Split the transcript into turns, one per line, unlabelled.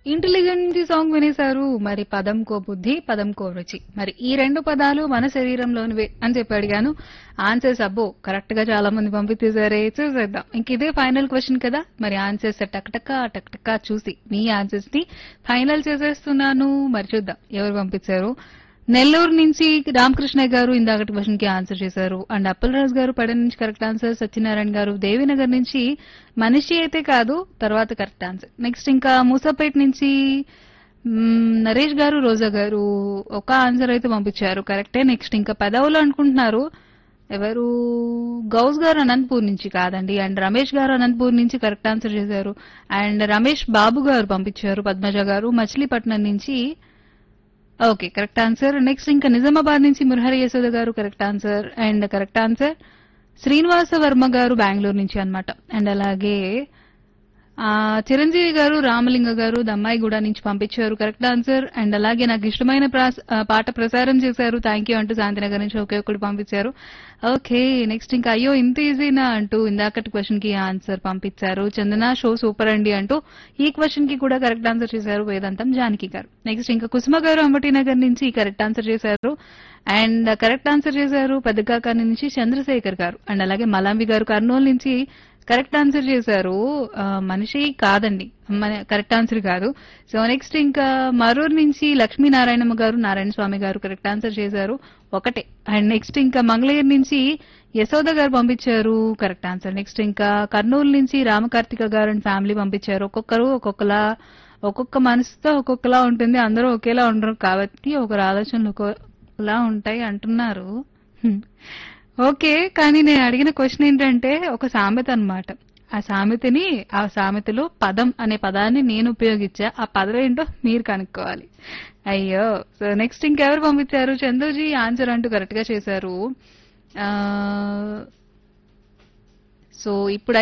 Intelligent song వినేశారు మరి పదం కో బుద్ధి పదం కో రుచి మరి ఈ రెండు పదాలు మన శరీరంలోనివే అని చెప్పి అడిగాను ఆన్సర్స్ అబ్బో కరెక్ట్ గా చాలా మంది పంపించేశారే చూసేద్దాం ఇంక ఇదే ఫైనల్ క్వశ్చన్ కదా మరి ఆన్సర్స్ టక్టక్క టక్టక్క చూసి మీ ఆన్సర్స్ ని ఫైనల్ చేసేస్తున్నాను మరి చూద్దాం ఎవరు పంపించారు నెల్లూరు నుంచి రామకృష్ణ గారు ఇందాకటి క్వశ్చన్ కి ఆన్సర్ చేశారు అండ్ అప్పలరాజు గారు పడ నుంచి కరెక్ట్ ఆన్సర్ సత్యనారాయణ గారు దేవినగర్ నుంచి మనిషి అయితే కాదు తర్వాత కరెక్ట్ ఆన్సర్ నెక్స్ట్ ఇంకా మూసాపేట నుంచి మ్మ్, నరేష్ గారు రోజా గారు ఒక ఆన్సర్ అయితే పంపించారు కరెక్టే నెక్స్ట్ ఇంకా పెదవులు అనుకుంటున్నారు ఎవరు గౌస్ గారు అనంతపూర్ నుంచి కాదండి అండ్ రమేష్ గారు అనంతపూర్ నుంచి కరెక్ట్ ఆన్సర్ చేశారు అండ్ రమేష్ బాబు గారు పంపించారు పద్మజ గారు మచిలీపట్నం నుంచి ఓకే కరెక్ట్ ఆన్సర్ నెక్స్ట్ ఇంకా నిజామాబాద్ నుంచి Murahari Yashoda garu correct answer and correct answer Srinivasa Varma garu Bengaluru నుంచి అన్నమాట అండ్ అలాగే ఆ, చిరంజీవి గారు రామలింగ గారు దమ్మాయిగూడ నుంచి పంపించారు కరెక్ట్ ఆన్సర్ అండ్ అలాగే నాకు ఇష్టమైన ప్రాస- ఆ, పాట ప్రసారం చేశారు థ్యాంక్ యూ అంటూ శాంతినగర్ నుంచి ఒకే ఒకటి పంపించారు ఓకే నెక్స్ట్ ఇంకా అయ్యో ఇంత ఈజీనా అంటూ ఇందాకటి క్వశ్చన్ కి ఆన్సర్ పంపించారు చందన షో సూపర్ అండి అంటూ ఈ క్వశ్చన్ కి కూడా కరెక్ట్ ఆన్సర్ చేశారు వేదాంతం జానకి గారు నెక్స్ట్ ఇంకా కుసుమ గారు అంబటి నగర్ నుంచి కరెక్ట్ ఆన్సర్ చేశారు అండ్ కరెక్ట్ ఆన్సర్ చేశారు పెద్దకాకాని నుంచి చంద్రశేఖర్ గారు అండ్ అలాగే మలాంబి గారు కర్నూలు నుంచి కరెక్ట్ ఆన్సర్ చేశారు ఆ, మనిషి కాదండి కరెక్ట్ ఆన్సర్ కాదు సో నెక్స్ట్ ఇంకా మరూరు నుంచి లక్ష్మీనారాయణమ్మ గారు నారాయణ స్వామి గారు కరెక్ట్ ఆన్సర్ చేశారు ఒకటే అండ్ నెక్స్ట్ ఇంకా మంగళగిరి నుంచి యశోద గారు పంపించారు కరెక్ట్ ఆన్సర్ నెక్స్ట్ ఇంకా కర్నూలు నుంచి రామకార్తిక గారు అండ్ ఫ్యామిలీ పంపించారు ఒక్కొక్కరు ఒక్కొక్కలా ఒక్కొక్క మనసుతో ఒక్కొక్కలా ఉంటుంది అందరూ ఒకేలా ఉండరు కాబట్టి ఒకరి ఆలోచనలు ఒక్కొక్కలా ఉంటాయి అంటున్నారు హ్మ్. ఓకే కానీ నేను అడిగిన క్వశ్చన్ ఏంటంటే ఒక సామెత అన్నమాట ఆ సామెతని ఆ సామెతలో పదం అనే పదాన్ని నేను ఉపయోగించా ఆ పదం ఏంటో మీరు కనుక్కోవాలి అయ్యో సో నెక్స్ట్ ఇంకెవరు పంపించారు చందూజీ ఆన్సర్ అంటూ కరెక్ట్ గా చేశారు ఆ, సో ఇప్పుడు